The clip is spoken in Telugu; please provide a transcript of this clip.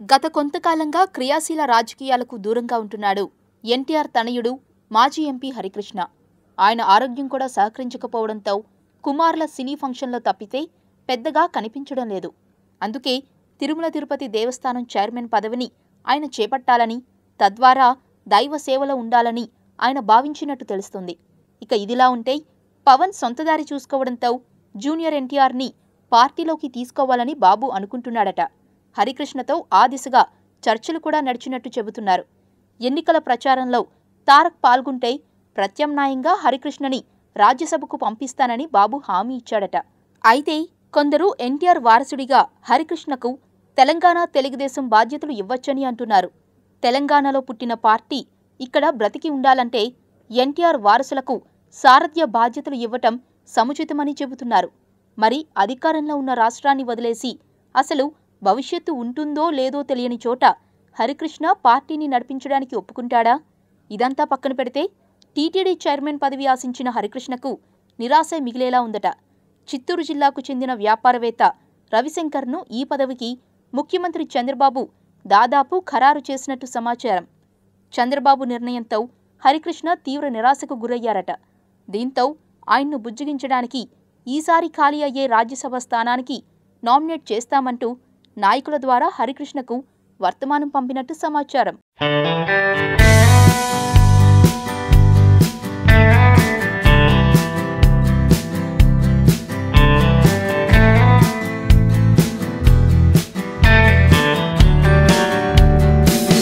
గత కొంతకాలంగా క్రియాశీల రాజకీయాలకు దూరంగా ఉంటున్నాడు ఎన్టీఆర్ తనయుడు మాజీ ఎంపీ హరికృష్ణ ఆయన ఆరోగ్యం కూడా సహకరించకపోవడంతో కుమారుల సినీ ఫంక్షన్లో తప్పితే పెద్దగా కనిపించడం లేదు అందుకే తిరుమల తిరుపతి దేవస్థానం చైర్మన్ పదవిని ఆయన చేపట్టాలని తద్వారా దైవ సేవలో ఉండాలని ఆయన భావించినట్టు తెలుస్తుంది ఇక ఇదిలా ఉంటే పవన్ సొంతదారి చూసుకోవడంతో జూనియర్ ఎన్టీఆర్ని పార్టీలోకి తీసుకోవాలని బాబు అనుకుంటున్నాడట హరికృష్ణతో ఆ దిశగా చర్చలు కూడా నడిచినట్టు చెబుతున్నారు ఎన్నికల ప్రచారంలో తారక్ పాల్గొంటే ప్రత్యామ్నాయంగా హరికృష్ణని రాజ్యసభకు పంపిస్తానని బాబు హామీ ఇచ్చాడట అయితే కొందరు ఎన్టీఆర్ వారసుడిగా హరికృష్ణకు తెలంగాణ తెలుగుదేశం బాధ్యతలు ఇవ్వచ్చని అంటున్నారు తెలంగాణలో పుట్టిన పార్టీ ఇక్కడ బ్రతికి ఉండాలంటే ఎన్టీఆర్ వారసులకు సారథ్య బాధ్యతలు ఇవ్వటం సముచితమని చెబుతున్నారు మరి అధికారంలో ఉన్న రాష్ట్రాన్ని వదిలేసి అసలు భవిష్యత్తు ఉంటుందో లేదో తెలియని చోట హరికృష్ణ పార్టీని నడిపించడానికి ఒప్పుకుంటాడా ఇదంతా పక్కన పెడితే టీటీడీ చైర్మన్ పదవి ఆశించిన హరికృష్ణకు నిరాశ మిగిలేలా ఉందట చిత్తూరు జిల్లాకు చెందిన వ్యాపారవేత్త రవిశంకర్ను ఈ పదవికి ముఖ్యమంత్రి చంద్రబాబు దాదాపు ఖరారు చేసినట్టు సమాచారం చంద్రబాబు నిర్ణయంతో హరికృష్ణ తీవ్ర నిరాశకు గురయ్యారట దీంతో ఆయన్ను బుజ్జగించడానికి ఈసారి ఖాళీ అయ్యే రాజ్యసభ స్థానానికి నామినేట్ చేస్తామంటూ నాయకుల ద్వారా హరికృష్ణకు వర్తమానం పంపినట్టు సమాచారం